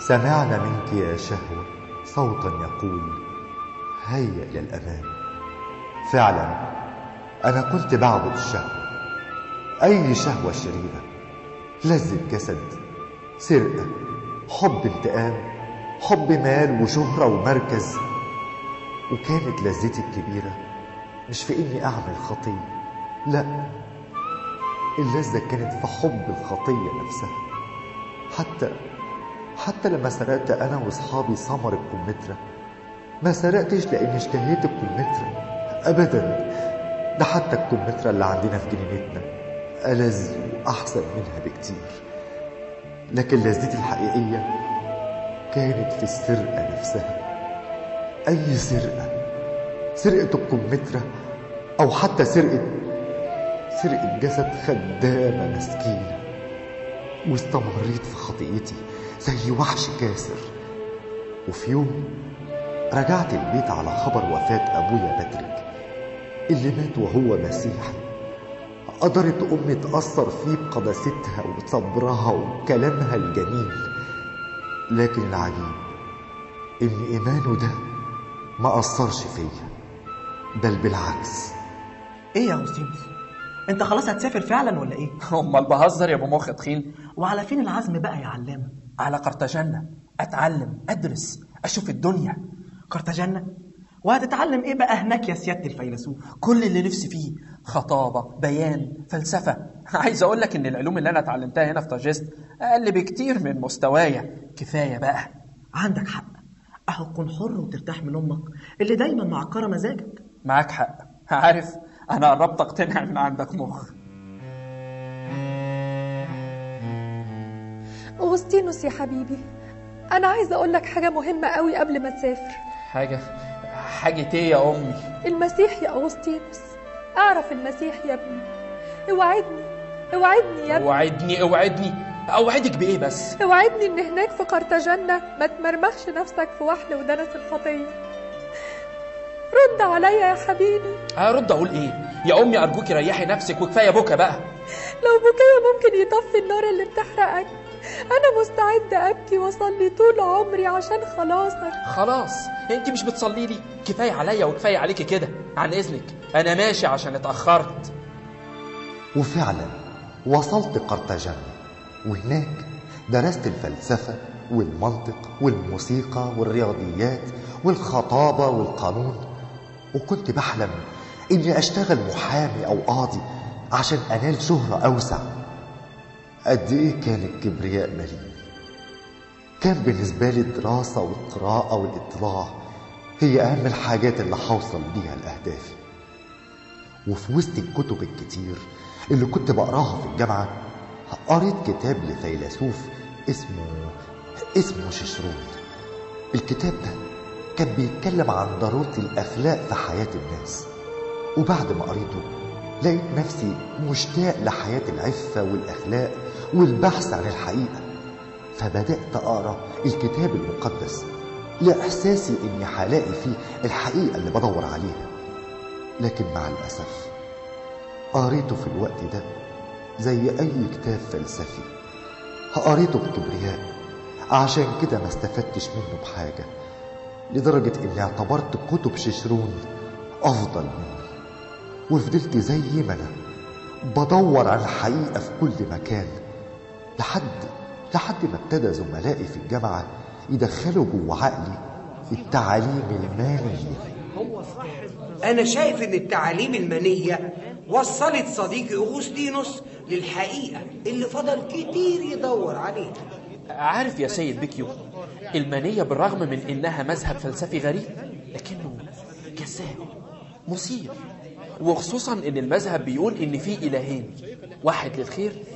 سمعنا منك يا شهوة صوتا يقول هيا إلى الأمام فعلا أنا كنت بعبد الشهوة أي شهوة شريرة لذة جسد سرقة حب انتقام حب مال وشهرة ومركز وكانت لذتي الكبيرة مش في إني أعمل خطية لا اللذة كانت في حب الخطية نفسها حتى حتى لما سرقت أنا وأصحابي ثمر الكمثرى ما سرقتش لأني اشتهيت الكمثرى أبدا ده حتى الكمثرى اللي عندنا في جنينتنا ألذ وأحسن منها بكتير لكن لذتي الحقيقية كانت في السرقة نفسها أي سرقة سرقة الكمثرى أو حتى سرقة سرقة جسد خدامة مسكينة واستمريت في خطيئتي زي وحش كاسر وفي يوم رجعت البيت على خبر وفاة أبويا باتريك اللي مات وهو مسيحي قدرت أمي تأثر فيه بقداستها وصبرها وكلامها الجميل لكن العجيب إن إيمانه ده ما أثرش فيا بل بالعكس ايه يا أغسطينوس انت خلاص هتسافر فعلا ولا ايه امال بهزر يا ابو مخ تخين وعلى فين العزم بقى يا علامة على قرطاجنة اتعلم ادرس اشوف الدنيا قرطاجنة وهتتعلم ايه بقى هناك يا سيادة الفيلسوف كل اللي نفسي فيه خطابة بيان فلسفة عايز اقول لك ان العلوم اللي انا اتعلمتها هنا في تاجست اقل بكتير من مستوايا كفاية بقى عندك حق اهو تكون حر وترتاح من امك اللي دايما معكرة مزاجك معاك حق عارف انا قربت اقتنع من عندك مخ أغسطينوس يا حبيبي أنا عايزة أقول لك حاجة مهمة قوي قبل ما تسافر حاجة حاجة ايه يا امي المسيح يا أغسطينوس أعرف المسيح يا ابني اوعدني اوعدني يا ابني اوعدني اوعدني اوعدك بايه بس اوعدني إن هناك في قرطاجنة ما تمرمخش نفسك في وحل ودنس الخطية رد عليا يا حبيبي هرد اقول ايه يا امي ارجوكي ريحي نفسك وكفايه بكى بقى لو بكايا ممكن يطفي النار اللي بتحرقك أنا مستعدة أبكي وأصلي طول عمري عشان خلاصك خلاص انت مش بتصلي لي كفايه عليا وكفايه عليكي كده عن اذنك انا ماشي عشان اتاخرت وفعلا وصلت قرطاجنة وهناك درست الفلسفة والمنطق والموسيقى والرياضيات والخطابة والقانون وكنت بحلم إني أشتغل محامي أو قاضي عشان أنال شهرة أوسع قد إيه كان الكبرياء مليء كان بالنسبة لي الدراسة والقراءة والاطلاع هي أهم الحاجات اللي هوصل بيها لأهدافي وفي وسط الكتب الكتير اللي كنت بقراها في الجامعة قريت كتاب لفيلسوف اسمه اسمه ششرون الكتاب ده كان بيتكلم عن ضرورة الأخلاق في حياة الناس وبعد ما قريته لقيت نفسي مشتاق لحياة العفة والأخلاق والبحث عن الحقيقة فبدأت أقرأ الكتاب المقدس لإحساسي إني هلاقي فيه الحقيقة اللي بدور عليها لكن مع الأسف قريته في الوقت ده زي أي كتاب فلسفي قريته بكبرياء عشان كده ما استفدتش منه بحاجة لدرجة إني اعتبرت كتب ششرون أفضل مني وفضلت زي ما أنا بدور على الحقيقة في كل مكان لحد لحد ما ابتدى زملائي في الجامعة يدخلوا جوه عقلي التعاليم المالية أنا شايف إن التعاليم المنية وصلت صديقي أغسطينوس للحقيقة اللي فضل كتير يدور عليها عارف يا سيد بيكيو المانية بالرغم من إنها مذهب فلسفي غريب لكنه جذاب مثير وخصوصا إن المذهب بيقول إن في إلهين واحد للخير